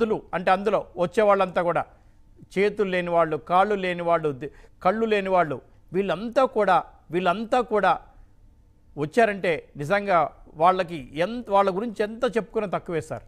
అంధులు అంటే అందులో వచ్చే వాళ్ళంతా కూడా చేతులు లేని వాళ్ళు కాళ్ళు లేని వాళ్ళు ది- కళ్ళు లేని వాళ్ళు వీళ్ళంతా కూడా వీళ్ళంతా కూడా వచ్చారంటే నిజంగా వాళ్ళకి ఎంత వాళ్ళ గురించి ఎంత చెప్పుకున్నా తక్కువే సార్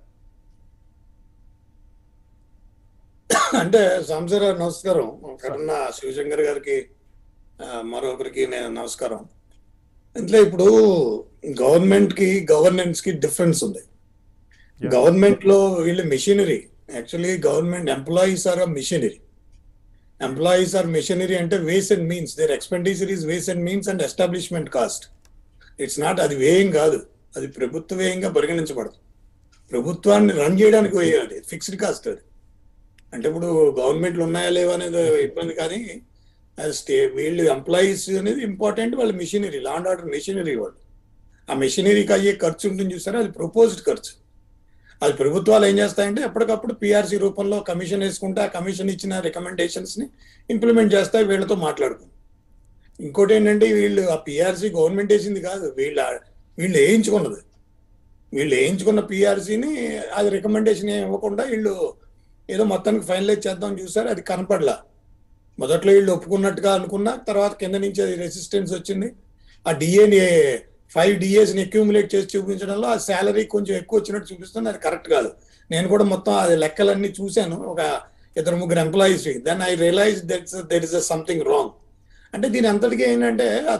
అంటే సాంసరావు నమస్కారం కరుణ శివశంకర్ గారికి ఆ, మరొకరికి నేను నమస్కారం ఇంట్లో ఇప్పుడు గవర్నమెంట్ కి గవర్నెన్స్ కి డిఫరెన్స్ ఉంది Yeah. గవర్నమెంట్ లో వీళ్ళు machinery actually government employees are machinery ఎంప్లాయీస్ ఆర్ మిషనరీ అంటే ways and means their expenditure is ways and means and establishment cost it's not అది వ్యయం కాదు అది ప్రభుత్వ వ్యయంగా పరిగణించబడదు ప్రభుత్వాన్ని రన్ చేయడానికి వ్యయం అది ఫిక్స్డ్ కాస్ట్ అది అంటే ఇప్పుడు గవర్నమెంట్లు ఉన్నాయా లేవా అనేది ఇబ్బంది కానీ అది స్టే వీళ్ళు ఎంప్లాయీస్ అనేది ఇంపార్టెంట్ వాళ్ళ మిషనరీ లాండ్ ఆర్డర్ మిషనరీ వాళ్ళు ఆ మిషనరీకి అయ్యే ఖర్చు ఉంటుంది చూసారా అది ప్రపోజ్డ్ ఖర్చు అది ప్రభుత్వాలు ఏం చేస్తాయంటే ఎప్పటికప్పుడు పిఆర్సీ రూపంలో కమిషన్ వేసుకుంటే ఆ కమిషన్ ఇచ్చిన రికమెండేషన్స్ ని ఇంప్లిమెంట్ చేస్తాయి వీళ్ళతో మాట్లాడుకుని ఇంకోటి ఏంటంటే వీళ్ళు ఆ పిఆర్సీ గవర్నమెంట్ వేసింది కాదు వీళ్ళ వీళ్ళు వేయించుకున్నది వీళ్ళు వేయించుకున్న పిఆర్సీని అది రికమెండేషన్ ఏమి ఇవ్వకుండా వీళ్ళు ఏదో మొత్తానికి ఫైనలైజ్ చేద్దాం చూసారు అది కనపడలా మొదట్లో వీళ్ళు ఒప్పుకున్నట్టుగా అనుకున్నా తర్వాత కింద నుంచి అది రెసిస్టెన్స్ వచ్చింది ఆ డిఏని ఫైవ్ డిఏస్ని అక్యూములేట్ చేసి చూపించడంలో ఆ శాలరీ కొంచెం ఎక్కువ వచ్చినట్టు చూపిస్తుంది అది కరెక్ట్ కాదు నేను కూడా మొత్తం అది లెక్కలన్నీ చూశాను ఒక ఇద్దరు ముగ్గురు employees then I realise that's there is something wrong అంటే దీని అంతటికీ ఏంటంటే ఆ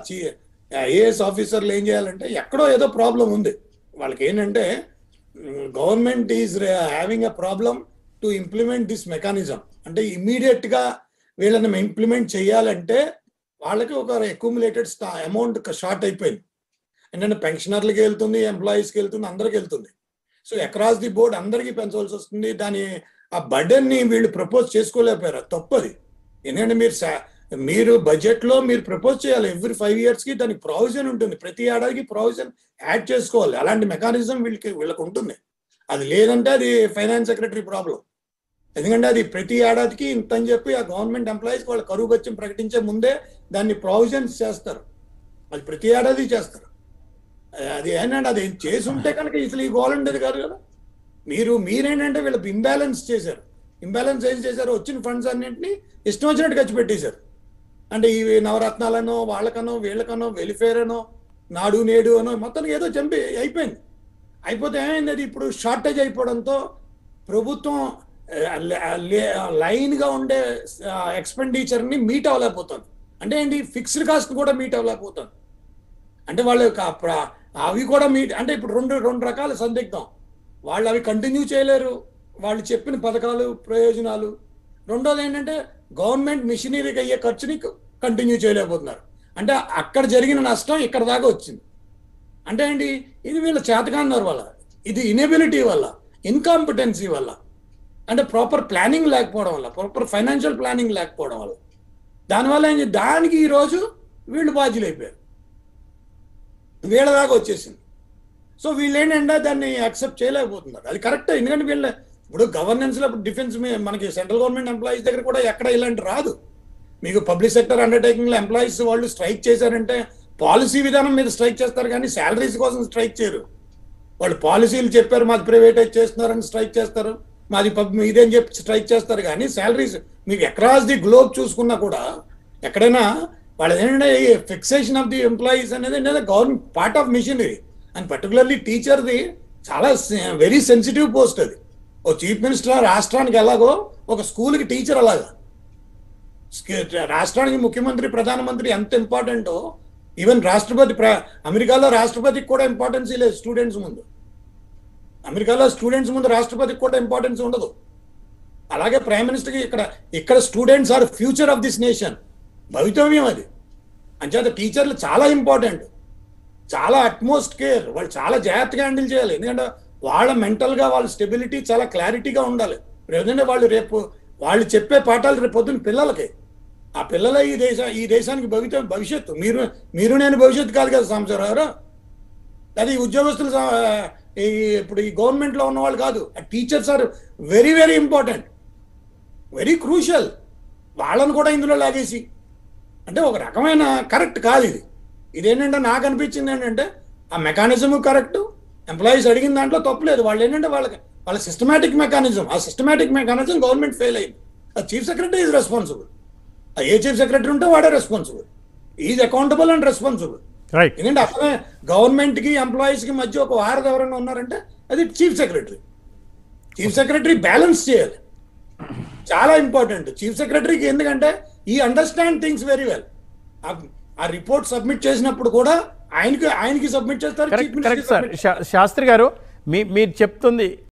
ఐఏఎస్ ఆఫీసర్లు ఏం చేయాలంటే ఎక్కడో ఏదో ప్రాబ్లం ఉంది వాళ్ళకి ఏంటంటే government is having a problem to implement this mechanism అంటే ఇమీడియట్ గా వీళ్ళని ఇంప్లిమెంట్ చేయాలంటే వాళ్ళకి ఒక అక్యూములేటెడ్ అమౌంట్ షార్ట్ అయిపోయింది ఏంటంటే పెన్షనర్లకి వెళ్తుంది ఎంప్లాయీస్కి వెళ్తుంది అందరికి వెళ్తుంది సో అక్రాస్ ది బోర్డ్ అందరికీ పెంచవలసి వస్తుంది దాని ఆ బర్డెన్ ని వీళ్ళు ప్రపోజ్ చేసుకోలేకపోయారు అది తప్పది ఎందుకంటే మీరు సా- మీరు బడ్జెట్ లో మీరు ప్రపోజ్ చేయాలి ఎవ్రీ ఫైవ్ ఇయర్స్ కి దానికి ప్రావిజన్ ఉంటుంది ప్రతి ఏడాదికి ప్రావిజన్ యాడ్ చేసుకోవాలి అలాంటి మెకానిజం వీళ్ళకి వీళ్ళకి ఉంటుంది అది లేదంటే అది ఫైనాన్స్ సెక్రటరీ ప్రాబ్లం ఎందుకంటే అది ప్రతి ఏడాదికి ఇంత అని చెప్పి ఆ గవర్నమెంట్ ఎంప్లాయీస్ వాళ్ళ కరువు బత్యం ప్రకటించే ముందే దాన్ని ప్రావిజన్స్ చేస్తారు అది ప్రతి ఏడాది చేస్తారు అది ఏంటంటే అది చేసి ఉంటే కనుక అసలు ఈ గోల్ ఉండేది కాదు కదా మీరు మీరేంటంటే వీళ్ళకి ఇంబ్యాలెన్స్ చేశారు ఇంబ్యాలెన్స్ ఏం చేశారు వచ్చిన ఫండ్స్ అన్నింటినీ ఇష్టం వచ్చినట్టు ఖర్చు పెట్టేశారు అంటే ఈ నవరత్నాలనో వాళ్ళకనో వీళ్ళకనో వెలిఫేర్ అనో నాడు నేడు అనో మొత్తం ఏదో చంపి అయిపోయింది అయిపోతే ఏమైంది అది ఇప్పుడు షార్టేజ్ అయిపోవడంతో ప్రభుత్వం లైన్ గా ఉండే ఎక్స్పెండిచర్ ని మీట్ అవ్వలేకపోతుంది అంటే ఏంటి ఫిక్స్డ్ కాస్ట్ కూడా మీట్ అవ్వలేకపోతుంది అంటే వాళ్ళు యొక్క ప్ర- అవి కూడా మీట్ అంటే ఇప్పుడు రెండు రెండు రకాల సందిగ్ధం వాళ్ళు అవి కంటిన్యూ చేయలేరు వాళ్ళు చెప్పిన పథకాలు ప్రయోజనాలు రెండోది ఏంటంటే గవర్నమెంట్ మిషనరీకి అయ్యే ఖర్చుని కంటిన్యూ చేయలేకపోతున్నారు అంటే అక్కడ జరిగిన నష్టం ఇక్కడ దాకా వచ్చింది అంటే ఏంటి ఇది వీళ్ళ చేతకాన్నారు వల్ల ఇది ఇనెబిలిటీ వల్ల ఇన్కాంపిటెన్సీ వల్ల అంటే ప్రాపర్ ప్లానింగ్ లేకపోవడం వల్ల ప్రాపర్ ఫైనాన్షియల్ ప్లానింగ్ లేకపోవడం వల్ల దానివల్ల ఏం చే- దానికి ఈరోజు వీళ్ళు బాధ్యులు అయిపోయారు వీళ్ళ దాకా వచ్చేసింది సో వీళ్ళు ఏంటంటే దాన్ని యాక్సెప్ట్ చేయలేకపోతున్నారు అది కరెక్ట్ ఎందుకంటే వీళ్ళ ఇప్పుడు గవర్నెన్స్ లో డిఫెన్స్ మనకి సెంట్రల్ గవర్నమెంట్ ఎంప్లాయీస్ దగ్గర కూడా ఎక్కడ ఇలాంటి రాదు మీకు పబ్లిక్ సెక్టర్ అండర్టేకింగ్ లో ఎంప్లాయీస్ వాళ్ళు స్ట్రైక్ చేశారంటే పాలసీ విధానం మీద స్ట్రైక్ చేస్తారు కానీ శాలరీస్ కోసం స్ట్రైక్ చేయరు వాళ్ళు పాలసీలు చెప్పారు మాది ప్రైవేటైజ్ చేస్తున్నారని స్ట్రైక్ చేస్తారు మాది పబ్ ఇదేం చెప్పి స్ట్రైక్ చేస్తారు కానీ శాలరీస్ మీకు అక్రాస్ ది గ్లోబ్ చూసుకున్నా కూడా ఎక్కడైనా వాళ్ళ ఏంటంటే ఫిక్సేషన్ ఆఫ్ ది ఎంప్లాయీస్ అనేది ఏంటంటే government part of machinery and particularly టీచర్ది చాలా వెరీ సెన్సిటివ్ పోస్ట్ అది ఓ చీఫ్ మినిస్టర్ రాష్ట్రానికి ఎలాగో ఒక స్కూల్కి టీచర్ అలాగా స్కే- రాష్ట్రానికి ముఖ్యమంత్రి ప్రధానమంత్రి ఎంత ఇంపార్టెంటో ఈవెన్ రాష్ట్రపతి ప్ర- అమెరికాలో రాష్ట్రపతికి కూడా ఇంపార్టెన్స్ లేదు స్టూడెంట్స్ ముందు అమెరికాలో స్టూడెంట్స్ ముందు రాష్ట్రపతికి కూడా ఇంపార్టెన్స్ ఉండదు అలాగే ప్రైమ్ మినిస్టర్కి ఇక్కడ ఇక్కడ students are future of this nation భవితవ్యం అది అంచేత టీచర్లు చాలా ఇంపార్టెంట్ చాలా అట్మోస్ట్ కేర్ వాళ్ళు చాలా జాగ్రత్తగా హ్యాండిల్ చేయాలి ఎందుకంటే వాళ్ళ మెంటల్గా వాళ్ళ స్టెబిలిటీ చాలా క్లారిటీగా ఉండాలి ఎందుకంటే వాళ్ళు రేపు వాళ్ళు చెప్పే పాఠాలు రేపు పొద్దున్న పిల్లలకి ఆ పిల్లల ఈ దేశ ఈ దేశానికి భవిత భవిష్యత్తు మీరు మీరు నేను భవిష్యత్తు కాదు కదా సంవత్సరం గారు అది ఈ ఉద్యోగస్తులు స- ఈ ఇప్పుడు ఈ గవర్నమెంట్లో ఉన్న వాళ్ళు కాదు teachers are very very important very crucial వాళ్ళని కూడా ఇందులో లాగేసి అంటే ఒక రకమైన కరెక్ట్ కాదు ఇది ఇదేంటంటే నాకు అనిపించింది ఏంటంటే ఆ మెకానిజం కరెక్ట్ ఎంప్లాయీస్ అడిగిన దాంట్లో తప్పులేదు వాళ్ళు ఏంటంటే వాళ్ళకి వాళ్ళ సిస్టమేటిక్ మెకానిజం ఆ సిస్టమేటిక్ మెకానిజం గవర్నమెంట్ ఫెయిల్ అయింది ఆ చీఫ్ సెక్రటరీ ఈజ్ రెస్పాన్సిబుల్ ఆ ఏ చీఫ్ సెక్రటరీ ఉంటే వాడే responsible is accountable and responsible right ఎందుకంటే అసలే గవర్నమెంట్ కి ఎంప్లాయీస్ కి మధ్య ఒక వారధి ఎవరైనా ఉన్నారంటే అది chief secretary chief secretary balance చేయాలి చాలా ఇంపార్టెంట్ చీఫ్ సెక్రటరీకి ఎందుకంటే ఈ అండర్స్టాండ్ థింగ్స్ వెరీ వెల్ ఆ రిపోర్ట్ సబ్మిట్ చేసినప్పుడు కూడా ఆయనకి ఆయనకి సబ్మిట్ చేస్తారు కరెక్ట్ చీఫ్ కరెక్ట్ సార్ శా- శాస్త్రి గారు మీ మీరు చెప్తుంది